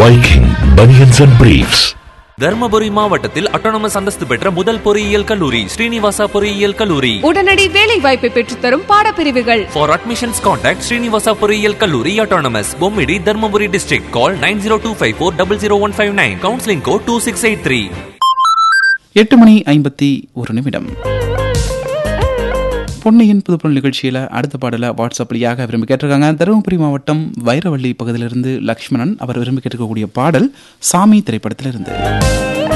Viking Bunions and Briefs. Dharmapuri மாவட்டத்தில் autonomous அந்தஸ்து பெற்ற முதல் பொறியியல் கல்லூரி ஸ்ரீனிவாசா பொறியியல் கல்லூரி உடனடி வேலை வாய்ப்பை பெற்றுத்தரும் பாடப்பிரிவுகள் For admissions contact Srinivasa பொறியியல் கல்லூரி autonomous Bommidi Dharmapuri district call 9025400159 counseling code 2683 எட்டு மணி ஐம்பத்தி ஒரு நிமிடம் பொன்னையின் புதுப்புணல் நிகழ்ச்சியில் அடுத்த பாடலை வாட்ஸ்அப் வழியாக விரும்பி கேட்டிருக்காங்க தருமபுரி மாவட்டம் வைரவள்ளி பகுதியிலிருந்து லக்ஷ்மணன் அவர் விரும்பி கேட்டிருக்கக்கூடிய பாடல் சாமி திரைப்படத்திலிருந்து